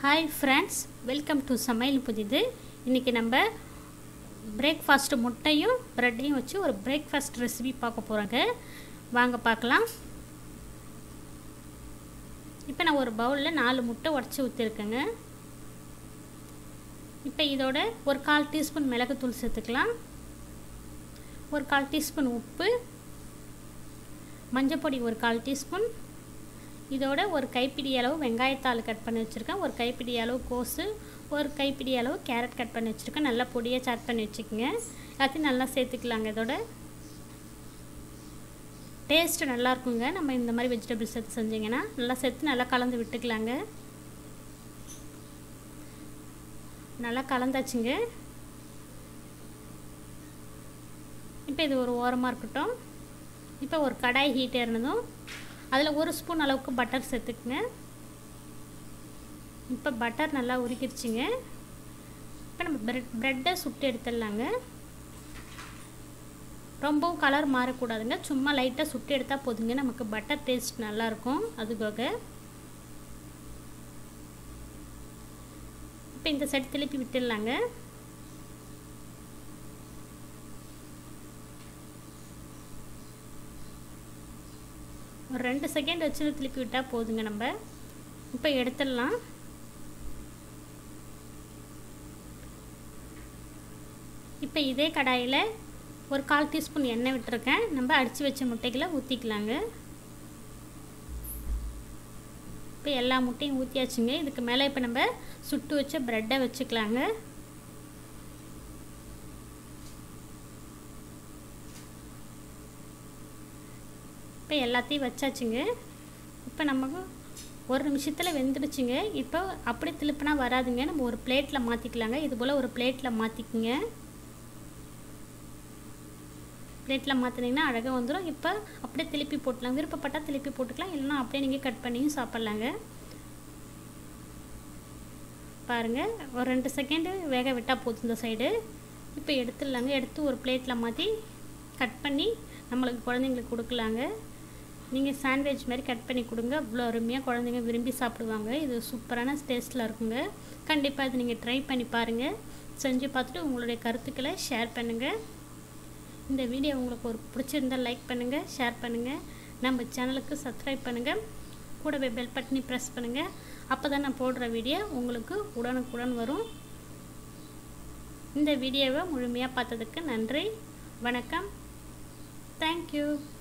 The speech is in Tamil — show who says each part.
Speaker 1: ஹாய் ஃப்ரெண்ட்ஸ் வெல்கம் டு சமையல் புதிது இன்றைக்கி நம்ம பிரேக்ஃபாஸ்ட்டு முட்டையும் ப்ரெட்டையும் வச்சு ஒரு பிரேக்ஃபாஸ்ட் ரெசிபி பார்க்க போகிறோங்க வாங்க பார்க்கலாம் இப்போ நான் ஒரு பவுலில் நாலு முட்டை உடச்சி ஊற்றிருக்கேங்க இப்போ இதோட ஒரு கால் டீஸ்பூன் மிளகுத்தூள் சேர்த்துக்கலாம் ஒரு கால் டீஸ்பூன் உப்பு மஞ்சப்பொடி ஒரு கால் டீஸ்பூன் இதோட ஒரு கைப்பிடி அளவு வெங்காயத்தாள் கட் பண்ணி வச்சுருக்கேன் ஒரு கைப்பிடி அளவு கோஸு ஒரு கைப்பிடி அளவு கேரட் கட் பண்ணி வச்சுருக்கேன் நல்லா பொடியாக சாட் பண்ணி வச்சுக்கோங்க எல்லாத்தையும் நல்லா சேர்த்துக்கலாங்க இதோட டேஸ்ட்டு நல்லா இருக்குங்க நம்ம இந்த மாதிரி வெஜிடபிள்ஸ் சேர்த்து செஞ்சிங்கன்னா நல்லா சேர்த்து நல்லா கலந்து விட்டுக்கலாங்க நல்லா கலந்தாச்சுங்க இப்போ இது ஒரு ஓரமாக இருக்கட்டும் இப்போ ஒரு கடாய் ஹீட் ஏறினதும் அதில் ஒரு ஸ்பூன் அளவுக்கு பட்டர் சேர்த்துக்குங்க இப்போ பட்டர் நல்லா உருக்கிடுச்சிங்க இப்போ நம்ம ப்ரெட் ப்ரெட்டை சுட்டு எடுத்துடலாங்க ரொம்பவும் கலர் மாறக்கூடாதுங்க சும்மா லைட்டாக சுட்டு எடுத்தால் போதுங்க நமக்கு பட்டர் டேஸ்ட் நல்லாயிருக்கும் அதுக்காக இப்போ இந்த சைடு திருப்பி விட்டுடலாங்க ஒரு ரெண்டு செகண்ட் வச்சு திருப்பி விட்டால் போதுங்க நம்ம இப்போ எடுத்துடலாம் இப்போ இதே கடாயில் ஒரு கால் டீஸ்பூன் எண்ணெய் விட்டுருக்கேன் நம்ம அடித்து வச்ச முட்டைகளை ஊற்றிக்கலாங்க இப்போ எல்லா முட்டையும் ஊற்றியாச்சுங்க இதுக்கு மேலே இப்போ நம்ம சுட்டு வச்ச ப்ரெட்டை வச்சுக்கலாங்க இப்போ எல்லாத்தையும் வச்சாச்சுங்க இப்போ நமக்கு ஒரு நிமிஷத்தில் வெந்துடுச்சுங்க இப்போ அப்படியே திருப்பினா வராதுங்க நம்ம ஒரு பிளேட்டில் மாற்றிக்கலாங்க இது போல் ஒரு பிளேட்டில் மாற்றிக்குங்க பிளேட்டில் மாற்றினீங்கன்னா அழகாக வந்துடும் இப்போ அப்படியே திருப்பி போட்டுலாம் விருப்பப்பட்டால் திருப்பி போட்டுக்கலாம் இல்லைனா அப்படியே நீங்கள் கட் பண்ணியும் சாப்பிட்லாங்க பாருங்கள் ஒரு ரெண்டு செகண்டு வேக விட்டால் போதும் இந்த சைடு இப்போ எடுத்துடலாங்க எடுத்து ஒரு பிளேட்டில் மாற்றி கட் பண்ணி நம்மளுக்கு குழந்தைங்களுக்கு கொடுக்கலாங்க நீங்கள் சாண்ட்விச் மாதிரி கட் பண்ணி கொடுங்க அவ்வளோ அருமையாக குழந்தைங்க விரும்பி சாப்பிடுவாங்க இது சூப்பரான டேஸ்ட்டில் இருக்குங்க கண்டிப்பாக இது நீங்கள் ட்ரை பண்ணி பாருங்கள் செஞ்சு பார்த்துட்டு உங்களுடைய கருத்துக்களை ஷேர் பண்ணுங்கள் இந்த வீடியோ உங்களுக்கு ஒரு பிடிச்சிருந்தால் லைக் பண்ணுங்கள் ஷேர் பண்ணுங்கள் நம்ம சேனலுக்கு சப்ஸ்கிரைப் பண்ணுங்கள் கூடவே பெல் பட்டனி ப்ரெஸ் பண்ணுங்கள் அப்போ தான் நான் போடுற வீடியோ உங்களுக்கு உடனுக்குடன் வரும் இந்த வீடியோவை முழுமையாக பார்த்ததுக்கு நன்றி வணக்கம் தேங்க்யூ